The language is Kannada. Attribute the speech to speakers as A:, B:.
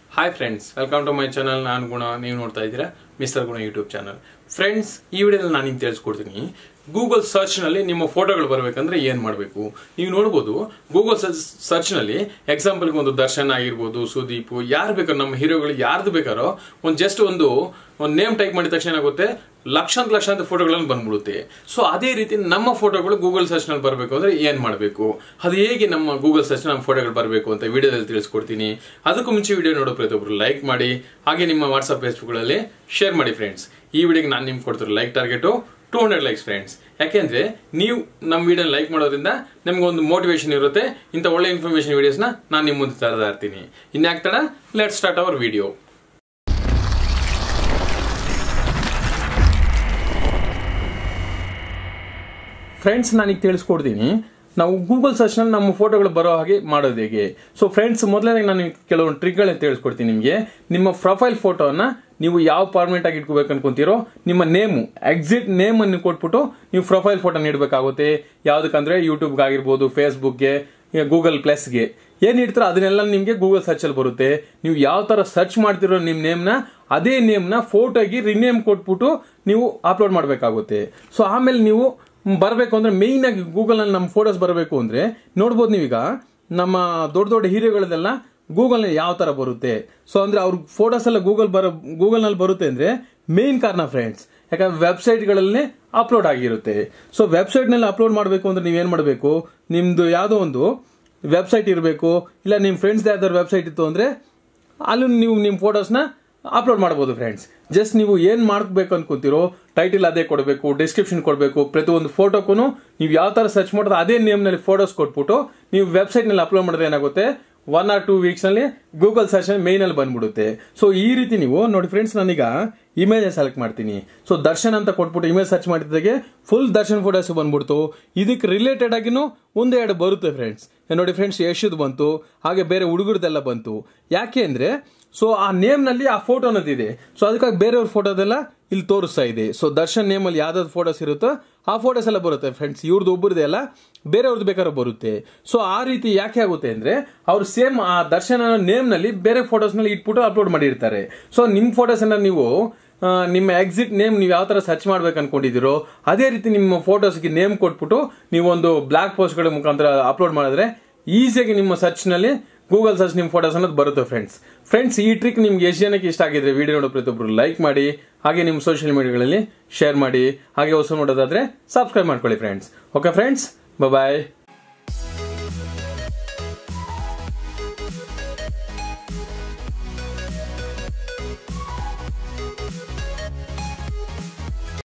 A: hi friends welcome to my channel ನಾನು ಗುಣ ನೀವು ನೋಡ್ತಾ ಇದ್ದೀರಾ ಮಿಸ್ಟರ್ ಗುಣ ಯೂಟ್ಯೂಬ್ ಚಾನಲ್ ಫ್ರೆಂಡ್ಸ್ ಈ ವಿಡಿಯೋದಲ್ಲಿ ನಾನು ನಿಮ್ಗೆ ತಿಳಿಸ್ಕೊಡ್ತೀನಿ ಗೂಗಲ್ ಸರ್ಚ್ನಲ್ಲಿ ನಿಮ್ಮ ಫೋಟೋಗಳು ಬರಬೇಕಂದ್ರೆ ಏನು ಮಾಡಬೇಕು ನೀವು ನೋಡ್ಬೋದು ಗೂಗಲ್ ಸರ್ಚ್ನಲ್ಲಿ ಎಕ್ಸಾಂಪಲ್ಗೆ ಒಂದು ದರ್ಶನ್ ಆಗಿರ್ಬೋದು ಸುದೀಪ್ ಯಾರು ಬೇಕಾರೋ ನಮ್ಮ ಹೀರೋಗಳು ಯಾರ್ದು ಬೇಕಾರೋ ಒಂದು ಜಸ್ಟ್ ಒಂದು ಒಂದು ನೇಮ್ ಟೈಪ್ ಮಾಡಿದ ತಕ್ಷಣ ಏನಾಗುತ್ತೆ ಲಕ್ಷಾಂತ ಲಕ್ಷಾಂತ ಫೋಟೋಗಳನ್ನು ಬಂದ್ಬಿಡುತ್ತೆ ಸೊ ಅದೇ ರೀತಿ ನಮ್ಮ ಫೋಟೋಗಳು ಗೂಗಲ್ ಸರ್ಚ್ನಲ್ಲಿ ಬರಬೇಕು ಅಂದ್ರೆ ಏನು ಮಾಡಬೇಕು ಅದು ಹೇಗೆ ನಮ್ಮ ಗೂಗಲ್ ಸರ್ಚ್ ನಮ್ಮ ಫೋಟೋಗಳು ಬರಬೇಕು ಅಂತ ವಿಡಿಯೋದಲ್ಲಿ ತಿಳಿಸ್ಕೊಡ್ತೀನಿ ಅದಕ್ಕೂ ಮುಂಚೆ ವಿಡಿಯೋ ನೋಡೋ ಪ್ರತಿಯೊಬ್ಬರು ಲೈಕ್ ಮಾಡಿ ಹಾಗೆ ನಿಮ್ಮ ವಾಟ್ಸಪ್ ಫೇಸ್ಬುಕ್ಗಳಲ್ಲಿ ಶೇರ್ ಮಾಡಿ ಫ್ರೆಂಡ್ಸ್ ಈ ವಿಡಿಯೋಗೆ ನಾನು ನಿಮ್ಗೆ ಕೊಡ್ತಿರೋ like target two hundred likes friends ಯಾಕೆಂದ್ರೆ ನೀವು ನಮ್ಮ ವಿಡಿಯೋ ಲೈಕ್ ಮಾಡೋದ್ರಿಂದ ನಿಮ್ಗೆ ಒಂದು ಮೋಟಿವೇಶನ್ ಇರುತ್ತೆ ಇಂಥ ಒಳ್ಳೆ ಇನ್ಫಾರ್ಮೇಶನ್ ವಿಡಿಯೋಸ್ನ ನಾನು ನಿಮ್ಮ ಮುಂದೆ ತರದಾ ಇರ್ತೀನಿ ಇನ್ಯಾಕ್ ತಡ let start our video friends ನಾನೀಗ ತಿಳಿಸ್ಕೊಡ್ತೀನಿ ನಾವು ಗೂಗಲ್ ಸರ್ಚ್ನಲ್ಲಿ ನಮ್ಮ ಫೋಟೋಗಳು ಬರೋ ಹಾಗೆ ಮಾಡೋದು ಹೇಗೆ ಸೊ ಫ್ರೆಂಡ್ಸ್ ಮೊದಲನೇ ನಾನು ಕೆಲವೊಂದು ಟ್ರಿಕ್ಗಳನ್ನ ತಿಳಿಸ್ಕೊಡ್ತೀನಿ ನಿಮಗೆ ನಿಮ್ಮ ಪ್ರೊಫೈಲ್ ಫೋಟೋನ ನೀವು ಯಾವ ಫಾರ್ಮೆಟ್ ಆಗಿ ಇಟ್ಕೋಬೇಕು ಅನ್ಕೊಂತೀರೋ ನಿಮ್ಮ ನೇಮು ಎಕ್ಸಿಟ್ ನೇಮ್ ಅನ್ನು ಕೊಟ್ಬಿಟ್ಟು ನೀವು ಪ್ರೊಫೈಲ್ ಫೋಟೋ ನೀಡಬೇಕಾಗುತ್ತೆ ಯಾವುದಕ್ಕಂದ್ರೆ ಯೂಟ್ಯೂಬ್ಗೆ ಆಗಿರ್ಬೋದು ಫೇಸ್ಬುಕ್ಗೆ ಗೂಗಲ್ ಪ್ಲಸ್ಗೆ ಏನು ಇಡ್ತಾರೋ ಅದನ್ನೆಲ್ಲ ನಿಮಗೆ ಗೂಗಲ್ ಸರ್ಚಲ್ಲಿ ಬರುತ್ತೆ ನೀವು ಯಾವ ಥರ ಸರ್ಚ್ ಮಾಡ್ತಿರೋ ನಿಮ್ಮ ನೇಮ್ನ ಅದೇ ನೇಮ್ನ ಫೋಟೋಗೆ ರಿನೇಮ್ ಕೊಟ್ಬಿಟ್ಟು ನೀವು ಅಪ್ಲೋಡ್ ಮಾಡಬೇಕಾಗುತ್ತೆ ಸೊ ಆಮೇಲೆ ನೀವು ಬರಬೇಕು ಅಂದ್ರೆ ಮೇಯ್ನ್ ಆಗಿ ಗೂಗಲ್ನಲ್ಲಿ ನಮ್ಮ ಫೋಟೋಸ್ ಬರಬೇಕು ಅಂದ್ರೆ ನೋಡ್ಬೋದು ನೀವೀಗ ನಮ್ಮ ದೊಡ್ಡ ದೊಡ್ಡ ಹೀರೋಗಳದೆಲ್ಲ ಗೂಗಲ್ನಲ್ಲಿ ಯಾವ ತರ ಬರುತ್ತೆ ಸೊ ಅಂದ್ರೆ ಅವ್ರ ಫೋಟೋಸ್ ಎಲ್ಲ ಗೂಗಲ್ ಬರ ಗೂಗಲ್ನಲ್ಲಿ ಬರುತ್ತೆ ಅಂದ್ರೆ ಮೇನ್ ಕಾರಣ ಫ್ರೆಂಡ್ಸ್ ಯಾಕಂದ್ರೆ ವೆಬ್ಸೈಟ್ಗಳಲ್ಲಿ ಅಪ್ಲೋಡ್ ಆಗಿರುತ್ತೆ ಸೊ ವೆಬ್ಸೈಟ್ನಲ್ಲಿ ಅಪ್ಲೋಡ್ ಮಾಡಬೇಕು ಅಂದ್ರೆ ನೀವೇನು ಮಾಡಬೇಕು ನಿಮ್ದು ಯಾವುದೋ ಒಂದು ವೆಬ್ಸೈಟ್ ಇರಬೇಕು ಇಲ್ಲ ನಿಮ್ಮ ಫ್ರೆಂಡ್ಸ್ ಯಾವ್ದಾದ್ರು ವೆಬ್ಸೈಟ್ ಇತ್ತು ಅಂದ್ರೆ ಅಲ್ಲಿ ನೀವು ನಿಮ್ಮ ಫೋಟೋಸ್ನ ಅಪ್ಲೋಡ್ ಮಾಡ್ಬೋದು ಫ್ರೆಂಡ್ಸ್ ಜಸ್ಟ್ ನೀವು ಏನು ಮಾಡ್ಬೇಕು ಅನ್ಕೊಂತೀರೋ ಟೈಟಿಲ್ ಅದೇ ಕೊಡಬೇಕು ಡಿಸ್ಕ್ರಿಪ್ಷನ್ ಕೊಡಬೇಕು ಪ್ರತಿಯೊಂದು ಫೋಟೋಕ್ಕೂ ನೀವು ಯಾವ ಥರ ಸರ್ಚ್ ಮಾಡೋದು ಅದೇ ನೇಮ್ನಲ್ಲಿ ಫೋಟೋಸ್ ಕೊಟ್ಬಿಟ್ಟು ನೀವು ವೆಬ್ಸೈಟ್ನಲ್ಲಿ ಅಪ್ಲೋಡ್ ಮಾಡಿದ್ರೆ ಏನಾಗುತ್ತೆ ಒನ್ ಆರ್ ಟೂ ವೀಕ್ಸ್ನಲ್ಲಿ ಗೂಗಲ್ ಸರ್ಚ್ ಮೇಯ್ನಲ್ಲಿ ಬಂದ್ಬಿಡುತ್ತೆ ಸೊ ಈ ರೀತಿ ನೀವು ನೋಡಿ ಫ್ರೆಂಡ್ಸ್ ನಾನೀಗ ಇಮೇಜ್ ಸೆಲೆಕ್ಟ್ ಮಾಡ್ತೀನಿ ಸೊ ದರ್ಶನ್ ಅಂತ ಕೊಟ್ಬಿಟ್ಟು ಇಮೇಜ್ ಸರ್ಚ್ ಮಾಡಿದಾಗೆ ಫುಲ್ ದರ್ಶನ್ ಫೋಟೋಸ್ ಬಂದ್ಬಿಡ್ತು ಇದಕ್ಕೆ ರಿಲೇಟೆಡ್ ಆಗಿನೂ ಒಂದೆರಡು ಬರುತ್ತೆ ಫ್ರೆಂಡ್ಸ್ ನೋಡಿ ಫ್ರೆಂಡ್ಸ್ ಯಶದ್ ಬಂತು ಹಾಗೆ ಬೇರೆ ಹುಡುಗರದೆಲ್ಲ ಬಂತು ಯಾಕೆ ಅಂದ್ರೆ ಸೊ ಆ ನೇಮ್ ನಲ್ಲಿ ಆ ಫೋಟೋ ಅನ್ನೋದಿದೆ ಸೊ ಅದಕ್ಕಾಗಿ ಬೇರೆಯವ್ರ ಫೋಟೋದೆಲ್ಲ ಇಲ್ಲಿ ತೋರಿಸ್ತಾ ಇದೆ ಸೊ ದರ್ಶನ್ ನೇಮ್ ಅಲ್ಲಿ ಯಾವ್ದಾದ್ರು ಫೋಟೋಸ್ ಇರುತ್ತೋ ಆ ಫೋಟೋಸ್ ಎಲ್ಲ ಬರುತ್ತೆ ಫ್ರೆಂಡ್ಸ್ ಇವ್ರದ್ದು ಒಬ್ಬರದೇ ಎಲ್ಲ ಬೇರೆಯವ್ರದ್ದು ಬೇಕಾದ್ರೆ ಬರುತ್ತೆ ಸೊ ಆ ರೀತಿ ಯಾಕೆ ಆಗುತ್ತೆ ಅಂದ್ರೆ ಅವ್ರು ಸೇಮ್ ಆ ದರ್ಶನ್ ಅನ್ನೋ ನೇಮ್ ನಲ್ಲಿ ಬೇರೆ ಫೋಟೋಸ್ ನಲ್ಲಿ ಇಟ್ಬಿಟ್ಟು ಅಪ್ಲೋಡ್ ಮಾಡಿರ್ತಾರೆ ಸೊ ನಿಮ್ ಫೋಟೋಸ್ ಅನ್ನ ನೀವು ಆ, ನಿಮ್ಮ ಎಕ್ಸಿಟ್ ನೇಮ್ ನೀವು ಯಾವ ತರ ಸರ್ಚ್ ಮಾಡ್ಬೇಕು ಅನ್ಕೊಂಡಿದ್ದೀರೋ ಅದೇ ರೀತಿ ನಿಮ್ಮ ಫೋಟೋಸ್ಗೆ ನೇಮ್ ಕೊಟ್ಬಿಟ್ಟು ನೀವು ಒಂದು ಬ್ಲಾಕ್ ಪೋಸ್ಟ್ಗಳ ಮುಖಾಂತರ ಅಪ್ಲೋಡ್ ಮಾಡಿದ್ರೆ ಈಸಿಯಾಗಿ ನಿಮ್ಮ ಸರ್ಚ್ ನಲ್ಲಿ ಗೂಗಲ್ ಸರ್ಚ್ ನಿಮ್ಮ ಫೋಟೋಸ್ ಅನ್ನೋದು ಬರುತ್ತೆ ಫ್ರೆಂಡ್ಸ್ ಫ್ರೆಂಡ್ಸ್ ಈ ಟ್ರಿಕ್ ನಿಮ್ಗೆ ಎಷ್ಟು ಜನಕ್ಕೆ ಇಷ್ಟ ಆಗಿದ್ರೆ ವಿಡಿಯೋ ನೋಡೋ ಪ್ರತಿಯೊಬ್ಬರು ಲೈಕ್ ಮಾಡಿ ಹಾಗೆ ನಿಮ್ಮ ಸೋಷಿಯಲ್ ಮೀಡಿಯಾಗಳಲ್ಲಿ ಶೇರ್ ಮಾಡಿ ಹಾಗೆ ಹೊಸ ನೋಡೋದಾದ್ರೆ ಸಬ್ಸ್ಕ್ರೈಬ್ ಮಾಡ್ಕೊಳ್ಳಿ ಫ್ರೆಂಡ್ಸ್ ಓಕೆ ಫ್ರೆಂಡ್ಸ್ ಬಾಯ್